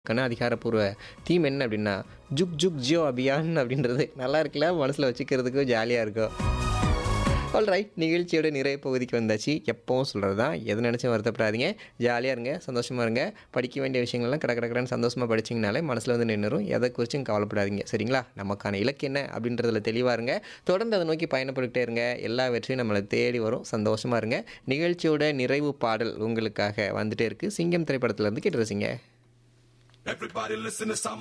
கன அதிகாரப்பூர்வ தீம் என்ன அப்படின்னா ஜுக் ஜுக் ஜியோ அபியான் அப்படின்றது நல்லா இருக்குல்ல மனசில் வச்சுக்கிறதுக்கும் ஜாலியாக இருக்கும் ஆல் ரைட் நிகழ்ச்சியோட நிறைய பகுதிக்கு வந்தாச்சு எப்பவும் சொல்கிறது தான் எதை நினச்சும் வருத்தப்படாதீங்க ஜாலியாக இருங்க சந்தோஷமாக இருங்க படிக்க வேண்டிய விஷயங்கள்லாம் கடை கடக்கடன்னு சந்தோஷமாக படிச்சிங்கனாலே மனசில் வந்து நின்றுரும் எதை குறிச்சும் கவலைப்படாதீங்க சரிங்களா நமக்கான இலக்கு என்ன அப்படின்றதுல தெளிவாக இருங்க தொடர்ந்து அதை நோக்கி பயணப்பட்டுக்கிட்டே இருங்க எல்லா வெற்றியும் நம்மளை தேடி வரும் சந்தோஷமாக இருங்க நிகழ்ச்சியோட நிறைவு பாடல் உங்களுக்காக வந்துட்டே இருக்குது சிங்கம் திரைப்படத்துல இருந்து கேட்டு ரசிங்க Everybody listen to some